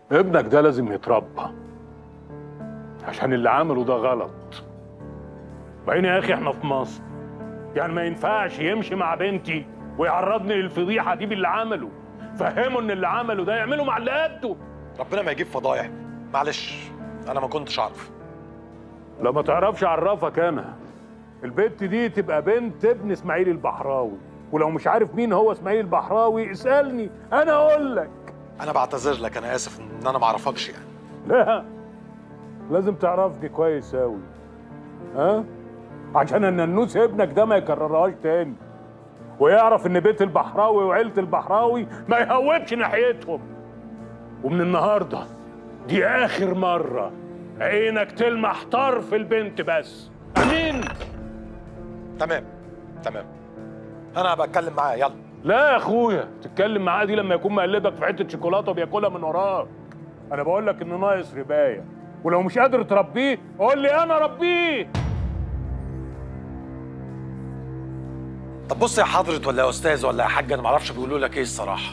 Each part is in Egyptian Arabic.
ابنك ده لازم يتربى عشان اللي عمله ده غلط بعدين يا اخي احنا في مصر يعني ما ينفعش يمشي مع بنتي ويعرضني للفضيحه دي باللي عمله فهمه ان اللي عمله ده يعمله مع اللي قده ربنا ما يجيب فضايح معلش انا ما كنتش اعرف لو ما تعرفش اعرفك انا البنت دي تبقى بنت ابن اسماعيل البحراوي ولو مش عارف مين هو اسماعيل البحراوي اسالني انا اقول لك انا بعتذر لك انا اسف ان انا ما اعرفكش يعني لا لازم تعرفني كويس أوي ها عشان الننوس ابنك ده ما يكررهاش تاني ويعرف ان بيت البحراوي وعيلة البحراوي ما يهوبش ناحيتهم ومن النهارده دي اخر مرة عينك تلمح طرف البنت بس امين تمام تمام انا هبقى اتكلم معاه يلا لا يا اخويا تتكلم معاه دي لما يكون مقلبك في حته شوكولاته وبياكلها من وراك انا بقول لك ان ناقص ربايه ولو مش قادر تربيه قول لي انا ربيه طب بص يا حضرة ولا يا استاذ ولا يا حاج انا ما اعرفش بيقولوا لك ايه الصراحه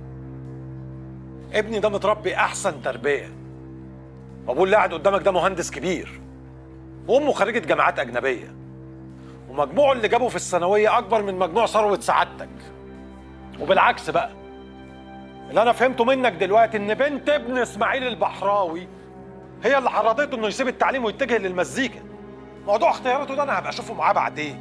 ابني ده متربي احسن تربيه وابوه اللي قاعد قدامك ده مهندس كبير وامه خريجه جامعات اجنبيه ومجموعه اللي جابه في الثانويه اكبر من مجموع ثروه سعادتك وبالعكس بقى اللي انا فهمته منك دلوقتي ان بنت ابن اسماعيل البحراوي هي اللي حرضته انه يسيب التعليم ويتجه للمزيكا موضوع اختياراته ده انا هبقى اشوفه معاه بعدين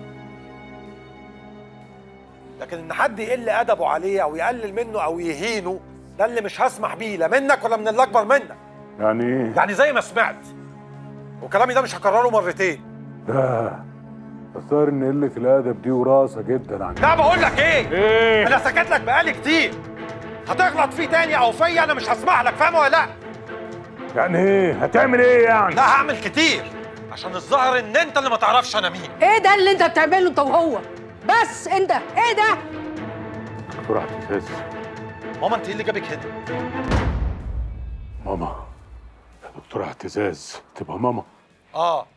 لكن ان حد يقل ادبه عليه او يقلل منه او يهينه ده اللي مش هسمح بيه لا منك ولا من اللي اكبر منك يعني ايه يعني زي ما سمعت وكلامي ده مش هكرره مرتين ده الظاهر ان قله الادب دي وراثه جدا عن لا بقول لك ايه ايه انا سكت لك بقالي كتير هتغلط فيه تاني او فيا انا مش هسمح لك فاهم ولا لا يعني ايه هتعمل ايه يعني لا هعمل كتير عشان الظاهر ان انت اللي ما تعرفش انا مين ايه ده اللي انت بتعمله انت وهو بس انت ايه ده دكتور اعتزاز ماما انت ايه اللي جابك هنا ماما يا دكتور اعتزاز تبقى ماما اه